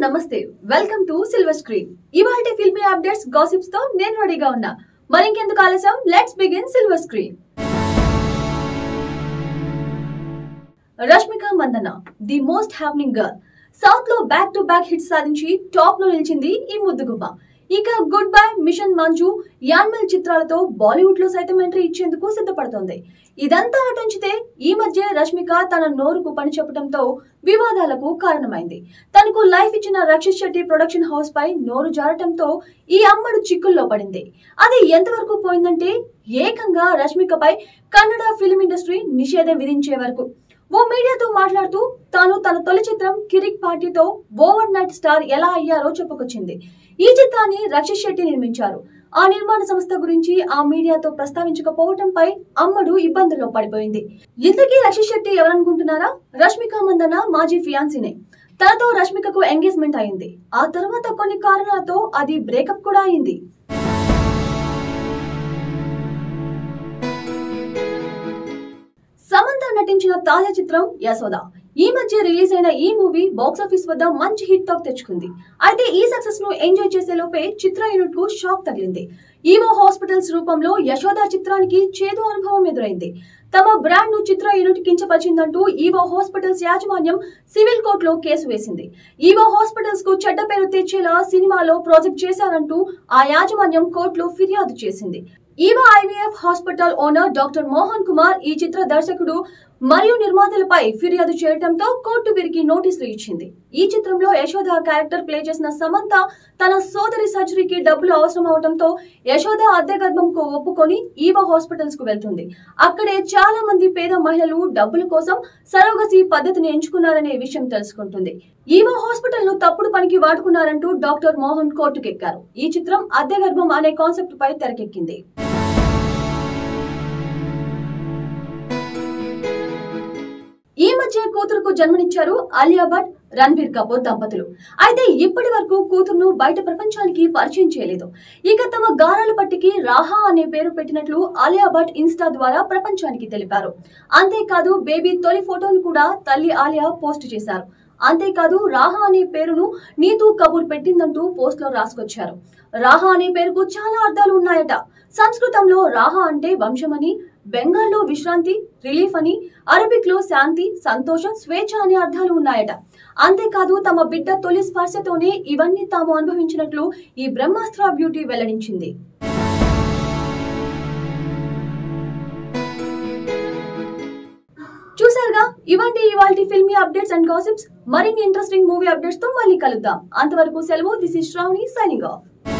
నమస్తే welcome to silver screen ఇవాళ filmy updates gossips తో నేను రెడీగా ఉన్నా మరింకెందుకు ఆలస్యం let's begin silver screen Rashmika Mandanna the most happening girl south లో బ్యాక్ టు బ్యాక్ హిట్స్ సాధించి టాప్ లో నిలిచింది ఈ ముద్దుగుమ్మ ఇక goodbye mission Majnu animal చిత్రాలతో బాలీవుడ్ లో సైతం ఎంట్రీ ఇచ్చేందుకు సిద్ధపడుతోంది ఇదంతా అటుంచితే ఈ మధ్య రష్మిక తన నోరుకు పని చెప్పడంతో వివాదాలకు కారణమైంది తనకు లైఫ్ ఇచ్చిన రక్షిత్ శెట్టి ప్రొడక్షన్ హౌస్ పై నోరు జారటంతో ఈ అమ్మడు చిక్కుల్లో పడింది అది ఎంతవరకు పోయిందంటే ఏకంగా రష్మికపై కన్నడ ఫిల్మ్ ఇండస్ట్రీ నిషేధం విధించే వరకు ఓ మీడియాతో మాట్లాడుతూ తాను తన తొలి చిత్రం కిరిక్ పార్టీతో ఓవర్ నైట్ స్టార్ ఎలా అయ్యారో చెప్పుకొచ్చింది ఈ చిత్రాన్ని రక్షిత్ శెట్టి నిర్మించారు ఆ నిర్మాణ సంస్థ గురించి ఆ మీడియాతో ప్రస్తావించకపోవడంపై అమ్మడు ఇబ్బందుల్లో పడిపోయింది ఇంతకీ రక్షిత్ శెట్టి ఎవరనుకుంటున్నారా రష్మిక మందన మాజీ ఫియాన్సీనే తనతో రష్మికకు ఎంగేజ్మెంట్ అయింది ఆ తర్వాత కొన్ని కారణాలతో అది బ్రేకప్ కూడా అయింది సమంత నటించిన తాజా చిత్రం యశోద ఈ మధ్య రిలీజ్ అయిన ఈ మూవీ బాక్స్ ఆఫీస్ వద్ద మంచి హిట్ టాక్ తెచ్చుకుంది అయితే ఈ సక్సెస్ ను ఎంజాయ్ చేసే లోపే చిత్ర యూనిట్ కు షాక్ తగిలింది ఈవో హాస్పిటల్స్ రూపంలో యశోద చిత్రానికి చేదు అనుభవం ఎదురైంది తమ బ్రాండ్ ను చిత్ర యూనిట్ కించపరిచిందంటూ ఈవో హాస్పిటల్స్ యాజమాన్యం సివిల్ కోర్టులో కేసు వేసింది ఈవో హాస్పిటల్స్ కు చెడ్డ పేరు తెచ్చేలా సినిమాలో ప్రాజెక్ట్ చేశారంటూ ఆ యాజమాన్యం కోర్టులో ఫిర్యాదు చేసింది Eva IVF hospital owner doctor Mohan Kumar ఈ చిత్ర దర్శకుడు మరియు నిర్మాతలపై ఫిర్యాదు చేయడంతో కోర్టు వీరికి నోటీసులు ఇచ్చింది ఈ చిత్రంలో యశోద క్యారెక్టర్ ప్లే చేసిన సమంత తన సోదరి సర్జరీకి డబ్బులు అవసరం అవడంతో యశోద అద్దె గర్భంకు ఒప్పుకొని ఈవో హాస్పిటల్స్ కు వెళ్తుంది అక్కడే చాలా మంది పేద మహిళలు డబ్బుల కోసం సరోగసి పద్ధతిని ఎంచుకున్నారనే విషయం తెలుసుకుంటుంది ఈవో హాస్పిటల్ ను తప్పుడు పనికి వాడుకున్నారంటూ డాక్టర్ మోహన్ కోర్టుకెక్కారు ఈ చిత్రం అద్దె గర్భం అనే కాన్సెప్ట్ పై తెరకెక్కింది ఈ మధ్య కూతురుకు జన్మనిచ్చారు ఆలియా భట్ రణబీర్ కపూర్ దంపతులు అయితే ఇప్పటి వరకు కూతురును బయట ప్రపంచానికి పరిచయం చేయలేదు ఇక తమ గారాల పట్టికి రాహా అనే పేరు పెట్టినట్లు ఆలియా భట్ ఇన్స్టా ద్వారా ప్రపంచానికి తెలిపారు అంతేకాదు బేబీ తొలి ఫోటోను కూడా తల్లి ఆలియా పోస్ట్ చేశారు అంతేకాదు రాహా అనే పేరును నీతూ కపూర్ పెట్టిందంటూ పోస్ట్ లో రాసుకొచ్చారు రాహా అనే పేరుకు చాలా అర్థాలు ఉన్నాయట సంస్కృతంలో రాహా అంటే వంశమని బెంగాల్లో విశ్రాంతి రిలీఫ్ అని అరబిక్ లో శాంతి సంతోషం స్వేచ్ఛ అనే అర్థాలు ఉన్నాయట అంతేకాదు తమ బిడ్డ తొలి స్పర్శతోనే ఇవన్నీ తాము అనుభవించినట్లు ఈ బ్రహ్మాస్త్ర బ్యూటీ వెల్లడించింది చూసారుగా ఇవంటి ఇవాళ ఫిల్మీ అప్డేట్స్ అండ్ గాసిప్స్ మరిన్ని ఇంట్రెస్టింగ్ మూవీ అప్డేట్స్ తో మళ్ళీ కలుద్దాం అంతవరకు సెలవు this is Shravani signing of